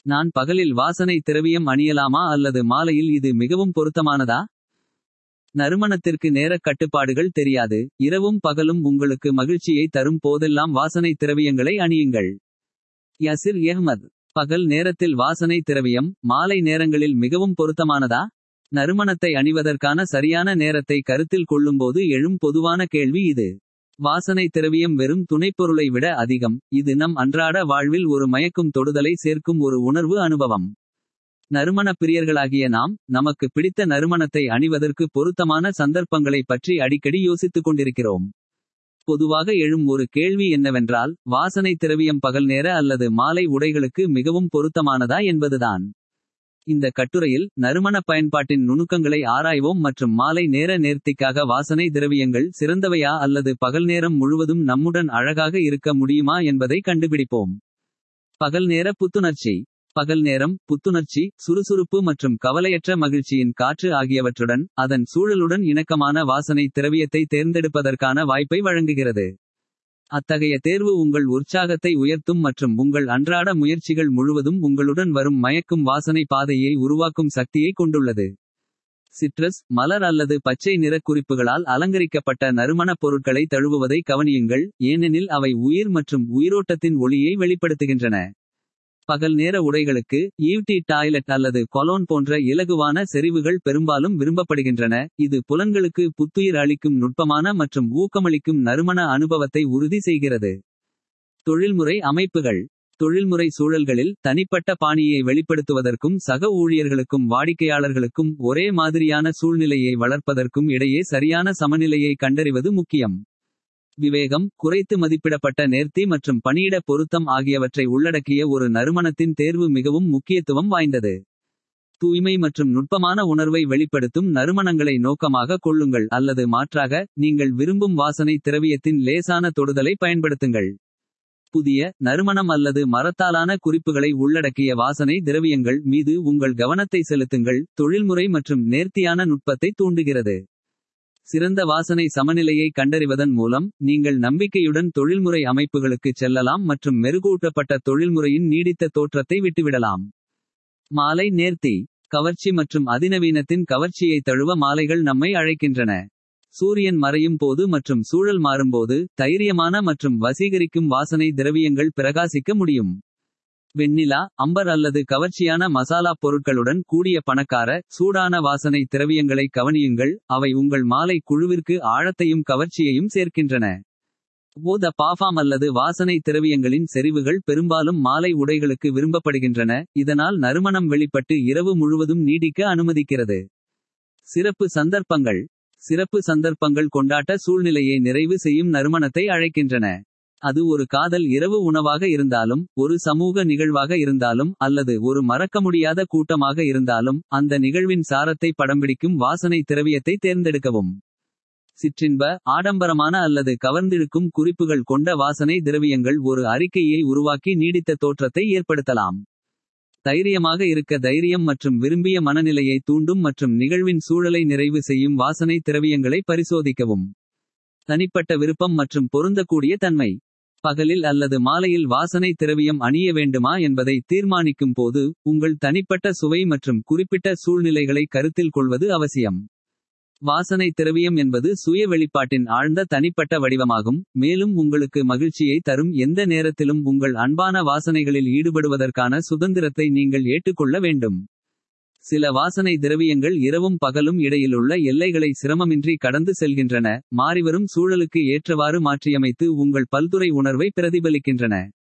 நான் பகலில் வாசனை திரவியம் அணியலாமா அல்லது மாலையில் இது மிகவும் பொருத்தமானதா. நறுமணத்திற்கு நேரக் கட்டுப்பாடுகள் தெரியாது. இரவும் பகலும் உங்களுக்கு மகிழ்ச்சியை தரும் போதெல்லாம் வாசனை திரவியங்களை அணியுங்கள். யசிர் எஹ்மத் பகல் நேரத்தில் வாசனை திரவியம். மாலை நேரங்களில் மிகவும் பொருத்தமானதா. நறுமணத்தை அணிவதற்கான சரியான நேரத்தை கருத்தில் கொள்ளும்போது எழும் பொதுவான கேள்வி இது. வாசனை திரவியம் வெறும் துணைப்பொருளை விட அதிகம். இது நம் அன்றாட வாழ்வில் ஒரு மயக்கும் தொடுதலை சேர்க்கும் ஒரு உணர்வு அனுபவம். நறுமணப் பிரியர்களாகிய நாம் நமக்கு பிடித்த நறுமணத்தை அணிவதற்கு பொருத்தமான சந்தர்ப்பங்களை பற்றி அடிக்கடி யோசித்துக் கொண்டிருக்கிறோம். பொதுவாக எழும் ஒரு கேள்வி என்னவென்றால். வாசனை திரவியம் பகல் நேர அல்லது மாலை உடைகளுக்கு மிகவும் பொருத்தமானதா என்பதுதான். இந்த கட்டுரையில் நறுமணப் பயன்பாட்டின் நுணுக்கங்களை ஆராய்வோம் மற்றும் மாலை நேர நேர்த்திக்காக வாசனை திரவியங்கள் சிறந்தவையா அல்லது பகல் நேரம் முழுவதும் நம்முடன் அழகாக இருக்க முடியுமா என்பதை கண்டுபிடிப்போம். பகல் நேர புத்துணர்ச்சி பகல் நேரம் புத்துணர்ச்சி சுறுசுறுப்பு மற்றும் கவலையற்ற மகிழ்ச்சியின் காற்று ஆகியவற்றுடன். அதன் சூழலுடன் இணக்கமான வாசனை திரவியத்தை தேர்ந்தெடுப்பதற்கான வாய்ப்பை வழங்குகிறது. அத்தகைய தேர்வு உங்கள் உற்சாகத்தை உயர்த்தும் மற்றும் உங்கள் அன்றாட முயற்சிகள் முழுவதும் உங்களுடன் வரும் மயக்கும் வாசனை பாதையை உருவாக்கும் சக்தியை கொண்டுள்ளது. சிட்ரஸ் மலர் அல்லது பச்சை நிறக் குறிப்புகளால் அலங்கரிக்கப்பட்ட நறுமணப் பொருட்களை தழுவுவதை கவனியுங்கள். ஏனெனில் அவை உயிர் மற்றும் உயிரோட்டத்தின் ஒளியை வெளிப்படுத்துகின்றன. பகல் நேர உடைகளுக்கு ஈவ்டி டாய்லெட் அல்லது கொலோன் போன்ற இலகுவான செறிவுகள் பெரும்பாலும் விரும்பப்படுகின்றன. இது புலன்களுக்கு புத்துயிர் அளிக்கும் நுட்பமான மற்றும் ஊக்கமளிக்கும் நறுமண அனுபவத்தை உறுதி செய்கிறது. தொழில்முறை அமைப்புகள் தொழில்முறை சூழல்களில் தனிப்பட்ட பாணியை வெளிப்படுத்துவதற்கும் சக ஊழியர்களுக்கும் வாடிக்கையாளர்களுக்கும் ஒரே மாதிரியான சூழ்நிலையை வளர்ப்பதற்கும் இடையே சரியான சமநிலையை கண்டறிவது முக்கியம். விவேகம் குறைத்து மதிப்பிடப்பட்ட நேர்த்தி மற்றும் பணியிட பொருத்தம் ஆகியவற்றை உள்ளடக்கிய ஒரு நறுமணத்தின் தேர்வு மிகவும் முக்கியத்துவம் வாய்ந்தது. தூய்மை மற்றும் நுட்பமான உணர்வை வெளிப்படுத்தும் நறுமணங்களை நோக்கமாக கொள்ளுங்கள் அல்லது மாற்றாக நீங்கள் விரும்பும் வாசனை திரவியத்தின் லேசான தொடுதலை பயன்படுத்துங்கள். புதிய நறுமணம் அல்லது மரத்தாலான குறிப்புகளை உள்ளடக்கிய வாசனை திரவியங்கள் மீது உங்கள் கவனத்தை செலுத்துங்கள். தொழில்முறை மற்றும் நேர்த்தியான நுட்பத்தை தூண்டுகிறது. சிறந்த வாசனை சமநிலையை கண்டறிவதன் மூலம். நீங்கள் நம்பிக்கையுடன் தொழில்முறை அமைப்புகளுக்குச் செல்லலாம் மற்றும் மெருகூட்டப்பட்ட தொழில்முறையின் நீடித்த தோற்றத்தை விட்டுவிடலாம். மாலை நேர்த்தி கவர்ச்சி மற்றும் அதிநவீனத்தின் கவர்ச்சியை தழுவ மாலைகள் நம்மை அழைக்கின்றன. சூரியன் மறையும் போது மற்றும் சூழல் மாறும்போது. தைரியமான மற்றும் வசீகரிக்கும் வாசனை திரவியங்கள் பிரகாசிக்க முடியும். வெண்ணிலா அம்பர் அல்லது கவர்ச்சியான மசாலாப் பொருட்களுடன் கூடிய பணக்கார. சூடான வாசனை திரவியங்களை கவனியுங்கள். அவை உங்கள் மாலை குழுவிற்கு ஆழத்தையும் கவர்ச்சியையும் சேர்க்கின்றன. போத பாஃபாம் அல்லது வாசனை திரவியங்களின் செறிவுகள் பெரும்பாலும் மாலை உடைகளுக்கு விரும்பப்படுகின்றன. இதனால் நறுமணம் வெளிப்பட்டு இரவு முழுவதும் நீடிக்க அனுமதிக்கிறது. சிறப்பு சந்தர்ப்பங்கள் சிறப்பு சந்தர்ப்பங்கள் கொண்டாட்ட சூழ்நிலையை நிறைவு செய்யும் நறுமணத்தை அழைக்கின்றன. அது ஒரு காதல் இரவு உணவாக இருந்தாலும். ஒரு சமூக நிகழ்வாக இருந்தாலும் அல்லது ஒரு மறக்கமுடியாத கூட்டமாக இருந்தாலும். அந்த நிகழ்வின் சாரத்தை படம்பிடிக்கும் வாசனை திரவியத்தை தேர்ந்தெடுக்கவும். சிற்றின்ப ஆடம்பரமான அல்லது கவர்ந்திழுக்கும் குறிப்புகள் கொண்ட வாசனை திரவியங்கள் ஒரு அறிக்கையை உருவாக்கி நீடித்த தோற்றத்தை ஏற்படுத்தலாம். தைரியமாக இருக்க தைரியம் மற்றும் விரும்பிய மனநிலையை தூண்டும் மற்றும் நிகழ்வின் சூழலை நிறைவு செய்யும் வாசனை திரவியங்களை பரிசோதிக்கவும். தனிப்பட்ட விருப்பம் மற்றும் பொருந்தக்கூடிய தன்மை. பகலில் அல்லது மாலையில் வாசனை திரவியம் அணிய வேண்டுமா என்பதை தீர்மானிக்கும் போது. உங்கள் தனிப்பட்ட சுவை மற்றும் குறிப்பிட்ட சூழ்நிலைகளை கருத்தில் கொள்வது அவசியம். வாசனை திரவியம் என்பது சுய வெளிப்பாட்டின் ஆழ்ந்த தனிப்பட்ட வடிவமாகும். மேலும் உங்களுக்கு மகிழ்ச்சியை தரும் எந்த நேரத்திலும் உங்கள் அன்பான வாசனைகளில் ஈடுபடுவதற்கான சுதந்திரத்தை நீங்கள் ஏற்றுக்கொள்ள வேண்டும். சில வாசனை திரவியங்கள் இரவும் பகலும் இடையிலுள்ள எல்லைகளை சிரமமின்றி கடந்து செல்கின்றன. மாறிவரும் சூழலுக்கு ஏற்றவாறு மாற்றியமைத்து உங்கள் பல்துறை உணர்வை பிரதிபலிக்கின்றன.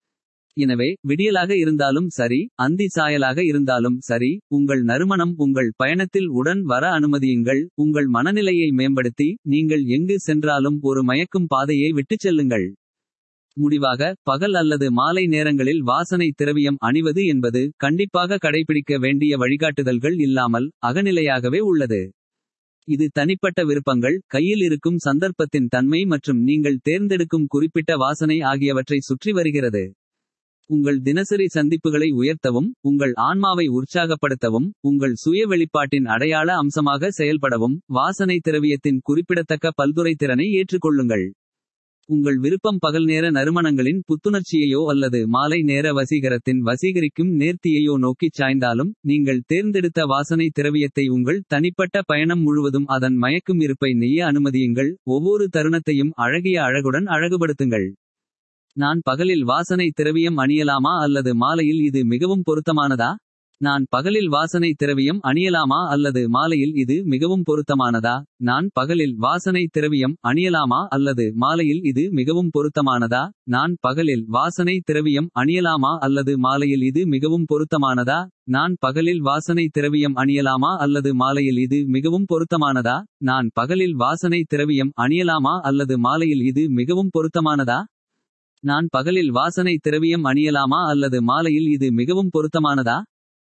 எனவே விடியலாக இருந்தாலும் சரி அந்தி சாயலாக இருந்தாலும் சரி. உங்கள் நறுமணம் உங்கள் பயணத்தில் உடன் வர அனுமதியுங்கள். உங்கள் மனநிலையை மேம்படுத்தி நீங்கள் எங்கு சென்றாலும் ஒரு மயக்கும் பாதையை விட்டுச் செல்லுங்கள். முடிவாக பகல் அல்லது மாலை நேரங்களில் வாசனை திரவியம் அணிவது என்பது. கண்டிப்பாக கடைபிடிக்க வேண்டிய வழிகாட்டுதல்கள் இல்லாமல். அகநிலையாகவே உள்ளது. இது தனிப்பட்ட விருப்பங்கள் கையில் இருக்கும் சந்தர்ப்பத்தின் தன்மை மற்றும் நீங்கள் தேர்ந்தெடுக்கும் குறிப்பிட்ட வாசனை ஆகியவற்றை சுற்றி வருகிறது. உங்கள் தினசரி சந்திப்புகளை உயர்த்தவும் உங்கள் ஆன்மாவை உற்சாகப்படுத்தவும். உங்கள் சுய வெளிப்பாட்டின் அடையாள அம்சமாக செயல்படவும். வாசனை திரவியத்தின் குறிப்பிடத்தக்க பல்துறை திறனை ஏற்றுக்கொள்ளுங்கள். உங்கள் விருப்பம் பகல் நேர நறுமணங்களின் புத்துணர்ச்சியையோ அல்லது மாலை நேர வசீகரத்தின் வசீகரிக்கும் நேர்த்தியையோ நோக்கிச் சாய்ந்தாலும் நீங்கள் தேர்ந்தெடுத்த வாசனை திரவியத்தை உங்கள் தனிப்பட்ட பயணம் முழுவதும் அதன் மயக்கும் இருப்பை நெய்ய அனுமதியுங்கள் ஒவ்வொரு தருணத்தையும் அழகிய அழகுடன் அழகுபடுத்துங்கள் நான் பகலில் வாசனை திரவியம் அணியலாமா அல்லது மாலையில் இது மிகவும் பொருத்தமானதா நான் பகலில் வாசனை திரவியம் அணியலாமா அல்லது மாலையில் இது மிகவும் பொருத்தமானதா நான் பகலில் வாசனை திரவியம் அணியலாமா அல்லது மாலையில் இது மிகவும் பொருத்தமானதா நான் பகலில் வாசனை திரவியம் அணியலாமா அல்லது மாலையில் இது மிகவும் பொருத்தமானதா நான் பகலில் வாசனை திரவியம் அணியலாமா அல்லது மாலையில் இது மிகவும் பொருத்தமானதா நான் பகலில் வாசனை திரவியம் அணியலாமா அல்லது மாலையில் இது மிகவும் பொருத்தமானதா நான் பகலில் வாசனை திரவியம் அணியலாமா அல்லது மாலையில் இது மிகவும் பொருத்தமானதா